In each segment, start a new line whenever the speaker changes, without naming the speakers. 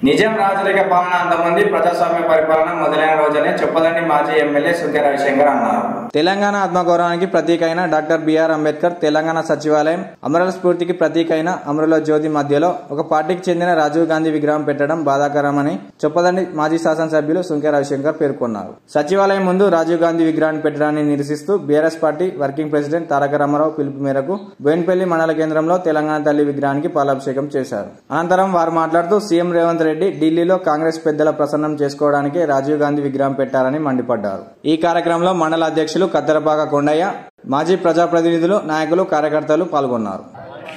నిజాం రాజరిక పాలన అంతమంది ప్రజాస్వామ్య పరిపాలన మొదలైన రోజునే చెప్పదండి మాజీ ఎమ్మెల్యే సుంకె రవిశంకర్ అన్నారు తెలంగాణ ఆత్మగౌరవానికి ప్రతీక అయిన డాక్టర్ బిఆర్ అంబేద్కర్ తెలంగాణ సచివాలయం అమరుల స్ఫూర్తికి ప్రతీక అయిన అమరుల జ్యోతి మధ్యలో ఒక పార్టీకి చెందిన రాజీవ్ గాంధీ విగ్రహం పెట్టడం బాధాకరమని చొప్పదండి మాజీ శాసనసభ్యులు సుంకె రవిశంకర్ పేర్కొన్నారు సచివాలయం ముందు రాజీవ్ గాంధీ విగ్రహాన్ని పెట్టడాన్ని నిరసిస్తూ BRS party working president Taraka Rama Rao పిలుపు మేరకు బోయిన్పల్లి మండల కేంద్రంలో తెలంగాణ తల్లి విగ్రహానికి పాలాభిషేకం చేశారు అనంతరం వారు మాట్లాడుతూ సీఎం రేవంత్ రెడ్డి ఢిల్లీలో కాంగ్రెస్ పెద్దల ప్రసన్నం చేసుకోవడానికి రాజీవ్ గాంధీ విగ్రహం పెట్టారని మండిపడ్డారు ఈ కార్యక్రమంలో మండల అధ్యక్షులు కత్తెరపాక కొండయ్య మాజీ ప్రజాప్రతినిధులు నాయకులు కార్యకర్తలు పాల్గొన్నారు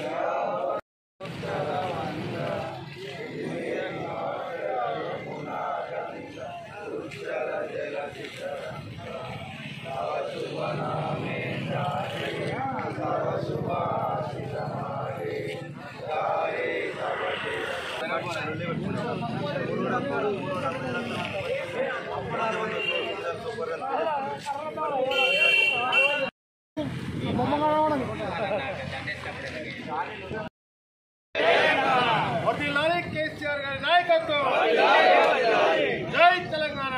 వర్ధిల్లాలి కేసీఆర్ గారి నాయకత్వం జై తెలంగాణ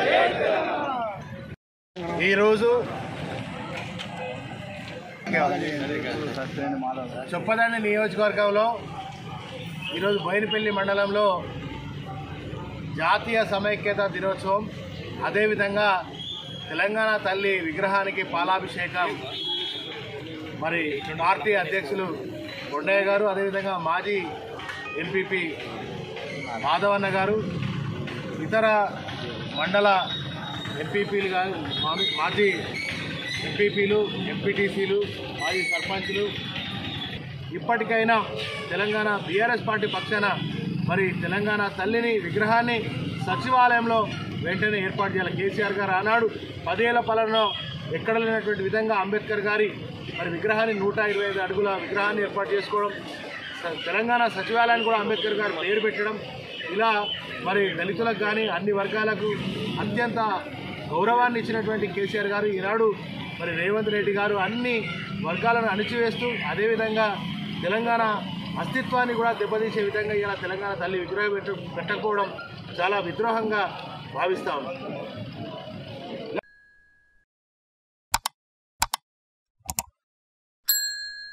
ఈరోజు చొప్పదండి నియోజకవర్గంలో ఈరోజు బోయినపల్లి మండలంలో జాతీయ సమైక్యత దినోత్సవం అదేవిధంగా తెలంగాణ తల్లి విగ్రహానికి పాలాభిషేకం మరి పార్టీ అధ్యక్షులు కొండయ్య గారు అదేవిధంగా మాజీ ఎంపీపీ మాధవన్న గారు ఇతర మండల ఎంపీపీలు గారు మాజీ- మాజీ ఎంపీపీలు ఎంపీటీసీలు మాజీ సర్పంచ్లు ఇప్పటికైనా తెలంగాణ బీఆర్ఎస్ పార్టీ పక్షాన మరి తెలంగాణ తల్లిని విగ్రహాన్ని సచివాలయంలో వెంటనే ఏర్పాటు చేయాలి కేసీఆర్ గారు ఆనాడు పదేళ్ల పాలనలో ఎక్కడ లేనటువంటి విధంగా అంబేద్కర్ గారి మరి విగ్రహాన్ని నూట ఇరవై ఐదు అడుగుల విగ్రహాన్ని ఏర్పాటు చేసుకోవడం స- తెలంగాణ సచివాలయాన్ని కూడా అంబేద్కర్ గారు పేరు పెట్టడం ఇలా మరి దళితులకు కానీ అన్ని వర్గాలకు అత్యంత గౌరవాన్ని ఇచ్చినటువంటి కేసీఆర్ గారు ఈనాడు మరి రేవంత్ రెడ్డి గారు అన్ని వర్గాలను అణిచివేస్తూ అదేవిధంగా తెలంగాణ అస్తిత్వాన్ని కూడా దెబ్బతీసే విధంగా ఇలా తెలంగాణ తల్లి విగ్రహం పెట్ట పెట్టకపోవడం చాలా విద్రోహంగా భావిస్తా ఉన్నాం